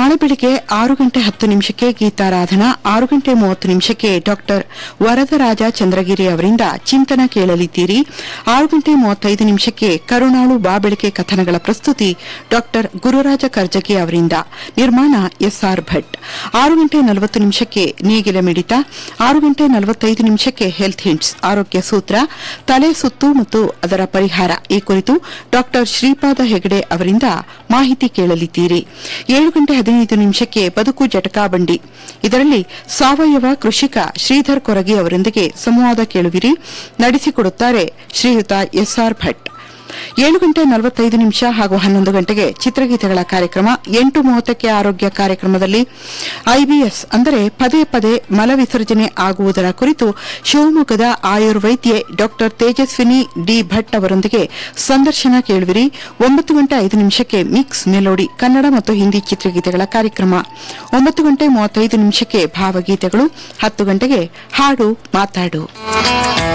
ನಾಳೆ ಬೆಳಿಗ್ಗೆ ಆರು ಗಂಟೆ ಹತ್ತು ನಿಮಿಷಕ್ಕೆ ಗೀತಾರಾಧನಾ ಆರು ಗಂಟೆ ಮೂವತ್ತು ನಿಮಿಷಕ್ಕೆ ಡಾಕ್ಟರ್ ವರದರಾಜ ಚಂದ್ರಗಿರಿ ಅವರಿಂದ ಚಿಂತನ ಕೇಳಲಿದ್ದೀರಿ ಆರು ಗಂಟೆ ಮೂವತ್ತೈದು ನಿಮಿಷಕ್ಕೆ ಕರುಣಾಳು ಬಾಬೆಳಕೆ ಕಥನಗಳ ಪ್ರಸ್ತುತಿ ಡಾಕ್ಟರ್ ಗುರುರಾಜ ಕರ್ಜಗಿ ಅವರಿಂದ ನಿರ್ಮಾಣ ಎಸ್ಆರ್ ಭಟ್ ಆರು ಗಂಟೆ ನಲವತ್ತು ನಿಮಿಷಕ್ಕೆ ನೇಗಿಲ ಮಿಡಿತ ಆರು ಗಂಟೆ ನಲವತ್ತೈದು ನಿಮಿಷಕ್ಕೆ ಹೆಲ್ತ್ ಹಿಂಟ್ಸ್ ಆರೋಗ್ಯ ಸೂತ್ರ ತಲೆ ಸುತ್ತು ಮತ್ತು ಅದರ ಪರಿಹಾರ ಈ ಕುರಿತು ಡಾಕ್ಟರ್ ಶ್ರೀಪಾದ ಹೆಗಡೆ ಅವರಿಂದ ಮಾಹಿತಿ ಕೇಳಲಿದ್ದೀರಿ ಏಳು ಗಂಟೆ ಹದಿನೈದು ನಿಮಿಷಕ್ಕೆ ಬದುಕು ಜಟಕಾ ಬಂಡಿ ಇದರಲ್ಲಿ ಸಾವಯವ ಕೃಷಿಕ ಶ್ರೀಧರ್ ಕೊರಗಿ ಅವರೊಂದಿಗೆ ಸಂವಾದ ಕೇಳುವಿರಿ ನಡೆಸಿಕೊಡುತ್ತಾರೆ ಶ್ರೀಯುತ ಎಸ್ಆರ್ ಭಟ್ ಏಳು ಗಂಟೆ ನಲವತ್ತೈದು ನಿಮಿಷ ಹಾಗೂ ಹನ್ನೊಂದು ಗಂಟೆಗೆ ಚಿತ್ರಗೀತೆಗಳ ಕಾರ್ಯಕ್ರಮ ಎಂಟು ಮೂವತ್ತಕ್ಕೆ ಆರೋಗ್ಯ ಕಾರ್ಯಕ್ರಮದಲ್ಲಿ ಐಬಿಎಸ್ ಅಂದರೆ ಪದೇ ಪದೇ ಮಲವಿಸರ್ಜನೆ ಆಗುವುದರ ಕುರಿತು ಶಿವಮೊಗ್ಗದ ಆಯುರ್ವೈದ್ಯೆ ಡಾಕ್ಟರ್ ತೇಜಸ್ವಿನಿ ಡಿ ಭಟ್ ಅವರೊಂದಿಗೆ ಸಂದರ್ಶನ ಕೇಳುವಿರಿ ಒಂಬತ್ತು ಗಂಟೆ ಐದು ನಿಮಿಷಕ್ಕೆ ಮಿಕ್ಸ್ ಮೆಲೋಡಿ ಕನ್ನಡ ಮತ್ತು ಹಿಂದಿ ಚಿತ್ರಗೀತೆಗಳ ಕಾರ್ಯಕ್ರಮ ಒಂಬತ್ತು ಗಂಟೆ ಮೂವತ್ತೈದು ನಿಮಿಷಕ್ಕೆ ಭಾವಗೀತೆಗಳು ಹತ್ತು ಗಂಟೆಗೆ ಹಾಡು ಮಾತಾಡು